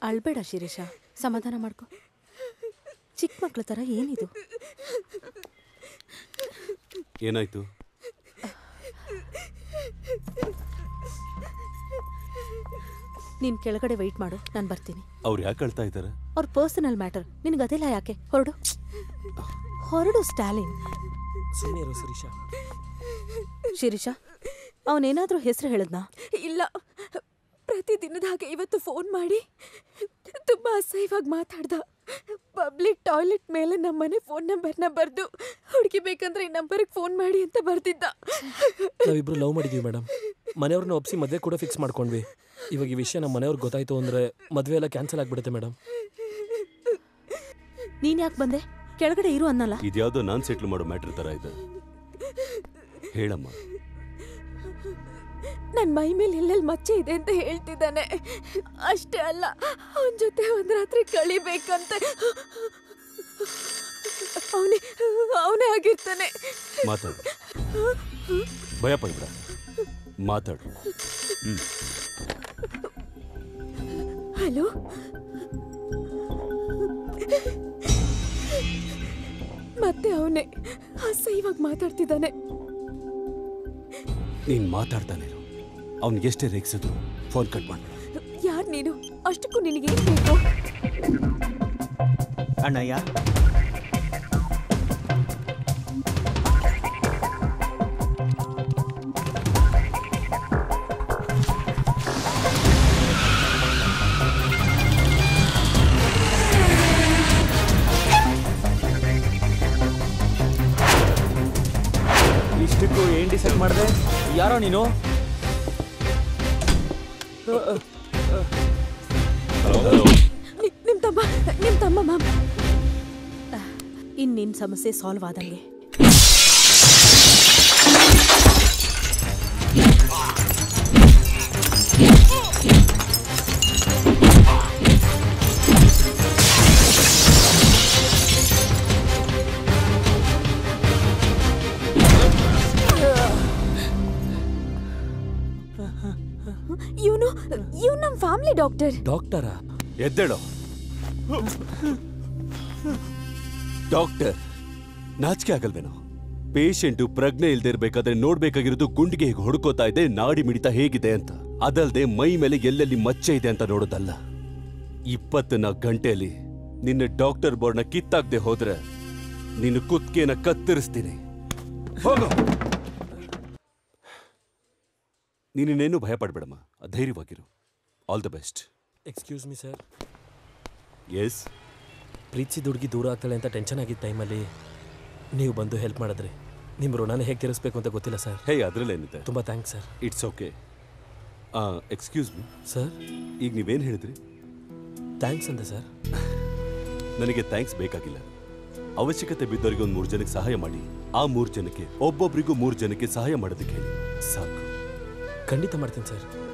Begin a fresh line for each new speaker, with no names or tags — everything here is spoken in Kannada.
ಅಳ್ಬೇಡ ಶಿರೀಷ ಸಮಾಧಾನ ಮಾಡ್ಕೊ ಚಿಕ್ಕ ಮಕ್ಳ ಥರ ಏನಿದು
ಏನಾಯ್ತು
ನೀನ್ ಕೆಳಗಡೆ ವೆಯ್ಟ್ ಮಾಡು ನಾನು ಬರ್ತೀನಿ
ಅವ್ರು ಯಾಕೆ ಅಳ್ತಾ ಇದ್ದಾರೆ
ಅವ್ರ ಪರ್ಸನಲ್ ಮ್ಯಾಟರ್ ನಿನಗದೆಲ್ಲ ಯಾಕೆ ಹೊರಡು ಹೊರಡು ಸ್ಟಾಲಿನ್
ಸುಮ್ಮನೆ ಇರೋ ಶಿರೀಷ
ಶಿರೀಷ ಅವನೇನಾದ್ರೂ ಹೆಸರು ಹೇಳಿದ್ನಾ
ಇಲ್ಲ ಪ್ರತಿದಿನದ ಹಾಗೆ ಇವತ್ತು ಫೋನ್ ಮಾಡಿ ತುಂಬ ಅಸಹ್ಯವಾಗಿ ಮಾತಾಡ್ದ ಪಬ್ಲಿಕ್ ಟಾಯ್ಲೆಟ್ ಮೇಲೆ ನಮ್ಮನೆ ಫೋನ್ ನಂಬರ್ನ ಬರೆದು ಹುಡುಗಿ ಬೇಕಂದ್ರೆ ಈ ನಂಬರ್ಗೆ ಫೋನ್ ಮಾಡಿ ಅಂತ ಬರ್ತಿದ್ದ
ನಾವಿಬ್ರು ಲವ್ ಮಾಡಿದೀವಿ ಮೇಡಮ್ ಮನೆಯವ್ರನ್ನ ಒಪ್ಸಿ ಮದುವೆ ಕೂಡ ಫಿಕ್ಸ್ ಮಾಡ್ಕೊಂಡ್ವಿ ಇವಾಗ ಈ ವಿಷಯ ನಮ್ಮ ಮನೆಯವ್ರಿಗೆ ಗೊತ್ತಾಯ್ತು ಅಂದ್ರೆ ಮದುವೆ ಎಲ್ಲ ಕ್ಯಾನ್ಸಲ್ ಆಗ್ಬಿಡುತ್ತೆ ಮೇಡಮ್
ನೀನ್ ಯಾಕೆ ಬಂದೆ ಕೆಳಗಡೆ ಇರು ಅನ್ನಲ್ಲ
ಇದ್ಯಾವುದೋ ನಾನ್ ಸೆಟ್ಲ್ ಮಾಡೋ ಮ್ಯಾಟ್ರ್ ತರ ಇದೆ ಹೇಳಮ್ಮ
ನನ್ನ ಮೈ ಮೇಲೆ ಎಲ್ಲೆಲ್ಲಿ ಮಚ್ಚೆ ಇದೆ ಅಂತ ಹೇಳ್ತಿದ್ದಾನೆ ಅಷ್ಟೇ ಅಲ್ಲ ಅವನ ಜೊತೆ ಒಂದ್ ರಾತ್ರಿ ಕಳಿಬೇಕಂತ ಅವನೇ ಅವನೇ ಆಗಿರ್ತಾನೆ
ಮಾತಾಡು ಭಯ ಪಡ್ಬೇಡ ಮಾತಾಡು ಹ್ಮ್
ಹಲೋ ಮತ್ತೆ ಅವನೇ ಅಸಹ್ಯವಾಗಿ ಮಾತಾಡ್ತಿದ್ದಾನೆ
ನೀನ್ ಮಾತಾಡ್ತಾನೆ ಇರು ಅವ್ನಿಗೆ ಎಷ್ಟೇ ರೇಗಿಸಿದ್ರು ಫೋನ್ ಕಟ್ ಮಾಡ್ಬೇಡ
ಯಾರ್ ನೀನು ಅಷ್ಟಕ್ಕೂ ನಿನಗೇನ್ ಬೇಕು
ಅಣ್ಣಯ್ಯ ಇಷ್ಟಕ್ಕೂ ಏನ್ ಡಿಸೈಡ್ ಮಾಡಿದೆ ಯಾರೋ ನೀನು
ನಿ- ನಿಮ್ ತಮ್ಮ ನಿಮ್ ತಮ್ಮ ಮ್ಯಾಮ್
ಇನ್ ನಿನ್ ಸಮಸ್ಯೆ ಸಾಲ್ವ್ ಆದಂಗೆ
ಇವನು ಇವ್ ನಮ್ ಫ್ಯಾಮಿಲಿ ಡಾಕ್ಟರ್
ಡಾಕ್ಟರಾ
ಎದ್ದೇಳೋ ಡಾಕ್ಟರ್ ನಾಚಿಕೆ ಆಗಲ್ವೇನೋ ಪೇಷಂಟು ಪ್ರಜ್ಞೆ ಇಲ್ದೇ ಇರ್ಬೇಕಾದ್ರೆ ನೋಡ್ಬೇಕಾಗಿರೋದು ಗುಂಡಿಗೆ ಹೇಗೆ ಹೊಡ್ಕೋತಾ ಇದೆ ನಾಡಿ ಮಿಡಿತ ಹೇಗಿದೆ ಅಂತ ಅದಲ್ದೆ ಮೈ ಮೇಲೆ ಎಲ್ಲೆಲ್ಲಿ ಮಚ್ಚೆ ಇದೆ ಅಂತ ನೋಡೋದಲ್ಲ ಇಪ್ಪತ್ನಾಲ್ಕು ಗಂಟೆಯಲ್ಲಿ ನಿನ್ನ ಡಾಕ್ಟರ್ ಬೋರ್ಡ್ನ ಕಿತ್ತಾಕ್ದೆ ಹೋದ್ರೆ ನಿನ್ನ ಕುತ್ತಿಗೆನ ಕತ್ತರಿಸ್ತೀನಿ ಹೋಗು ನೀನೇನು ಭಯ ಪಡ್ಬೇಡಮ್ಮ ಧೈರ್ಯವಾಗಿರು all the best
excuse me sir
yes
ಪ್ರೀತಿಸಿದ ಹುಡುಗಿ ದೂರ ಆಗ್ತಾಳೆ ಅಂತ ಟೆನ್ಷನ್ ಆಗಿದ್ದ ಟೈಮಲ್ಲಿ ನೀವು ಬಂದು ಹೆಲ್ಪ್ ಮಾಡಿದ್ರಿ ನಿಮ್ಮ ಋಣನ ಹೇಗೆ ತೀರಿಸ್ಬೇಕು ಅಂತ ಗೊತ್ತಿಲ್ಲ ಸರ್
ಹೇ ಅದ್ರಲ್ಲೇನಿದೆ
ತುಂಬ thanks sir
it's okay excuse me
sir
ಈಗ ನೀವೇನು ಹೇಳಿದ್ರಿ
ಥ್ಯಾಂಕ್ಸ್ ಅಂದೆ ಸರ್
ನನಗೆ ಥ್ಯಾಂಕ್ಸ್ ಬೇಕಾಗಿಲ್ಲ ಅವಶ್ಯಕತೆ ಬಿದ್ದವರಿಗೆ ಒಂದು ಮೂರು ಜನಕ್ಕೆ ಸಹಾಯ ಮಾಡಿ ಆ ಮೂರು ಜನಕ್ಕೆ ಒಬ್ಬೊಬ್ಬರಿಗೂ ಮೂರು ಜನಕ್ಕೆ ಸಹಾಯ ಮಾಡೋದಕ್ಕೆ ಹೇಳಿ ಸಾಕು
ಖಂಡಿತ ಮಾಡ್ತೀನಿ ಸರ್